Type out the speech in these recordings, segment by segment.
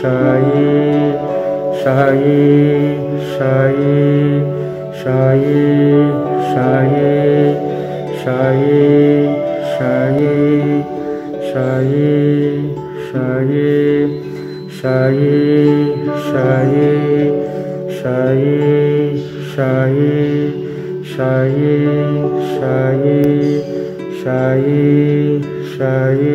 ஷாயி ஷாயி ஷாயி ஷாயி ஷாயி ஷாயி ஷாயி ஷாயி ஷாயி ஷாயி ஷாயி ஷாயி ஷாயி ஷாயி ஷாயி ஷாயி ஷாயி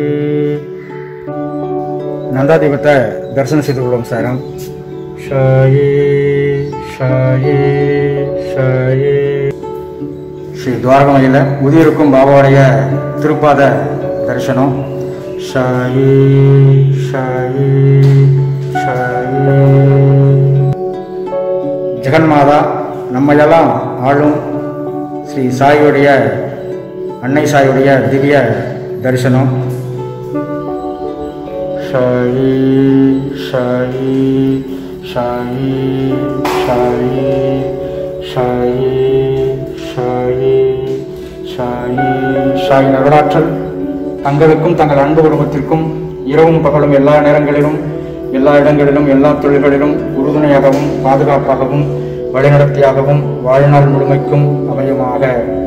நந்தாதீபத்தை தரிசனம் செய்து கொள்வோம் சாரம் ஷாயி ஷாயி ஷாயி ஸ்ரீ துவாரகமையில் உதியிருக்கும் பாபாவுடைய திருப்பாத தரிசனம் ஷாயி ஷாயி ஷாயி ஜெகன்மாதா நம்மையெல்லாம் ஆளும் ஸ்ரீ சாயுடைய அன்னை சாயுடைய திவ்ய தரிசனம் ஷாயி ஷாயி ஷாயி ஷாயி ஷாயி ஷாயி ஷாயி ஷாயி நகராற்றல் தங்களுக்கும் தங்கள் அன்பு குடும்பத்திற்கும் இரவும் பகலும் எல்லா நேரங்களிலும் எல்லா இடங்களிலும் எல்லா தொழில்களிலும் உறுதுணையாகவும் பாதுகாப்பாகவும் வழிநடத்தியாகவும் வாழ்நாள் முழுமைக்கும் அமையுமாக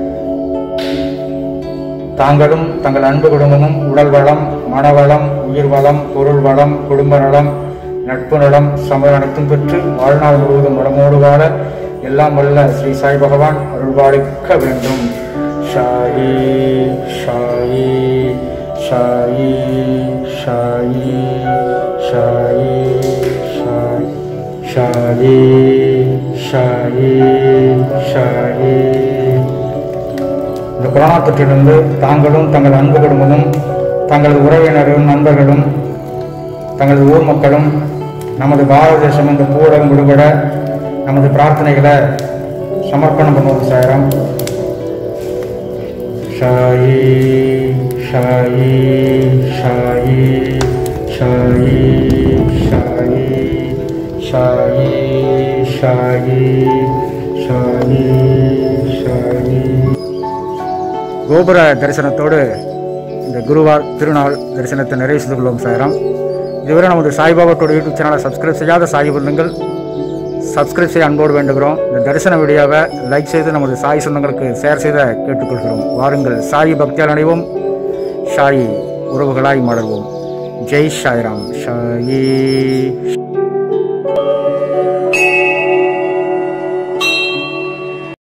தாங்களும் தங்கள் அன்பு குடும்பமும் உடல் வளம் மனவளம் உயிர் வளம் பொருள் வளம் குடும்ப நலம் நட்பு நலம் சம அனைத்தும் பெற்று வாழ்நாள் முழுவதும் வளமோடு வாழ எல்லாம் வல்ல ஸ்ரீ சாய் பகவான் அருள்பாலிக்க வேண்டும் ஷாயி ஷாயி ஷாயி ஷாயி ஷாயி ஷாயி ஷாயி ஷாயி இந்த கொரோனா தொற்றிலிருந்து தாங்களும் தங்கள் அன்பு குடும்பமும் தங்களது உறவினரும் நண்பர்களும் தங்களது ஊர் மக்களும் நமது பாரத தேசம் இந்த பூரகம் விடுபட நமது பிரார்த்தனைகளை சமர்ப்பணம் பண்ணுவோம் சாரம் ஷாயி ஷாயி ஷாயி ஷாயி ஷாயி ஷாயி ஷாயி ஷாயி ஷாயி கோபுர தரிசனத்தோடு இந்த குருவார் திருநாள் தரிசனத்தை நிறைவு செய்து கொள்வோம் சாயிரம் இதுவரை நமது சாய்பாபாட்டோட யூடியூப் சேனலை சப்ஸ்கிரைப் செய்யாத சாய் பந்தங்கள் சப்ஸ்கிரைப் செய்ய அன்போடு வேண்டுகிறோம் இந்த தரிசன வீடியோவை லைக் செய்து நமது சாய் சொந்தங்களுக்கு ஷேர் செய்த கேட்டுக்கொள்கிறோம் வாருங்கள் சாய் பக்தியால் அடைவோம் ஷாயி உறவுகளாய் மலர்வோம் ஜெய் சாய்ராம் ஷாயி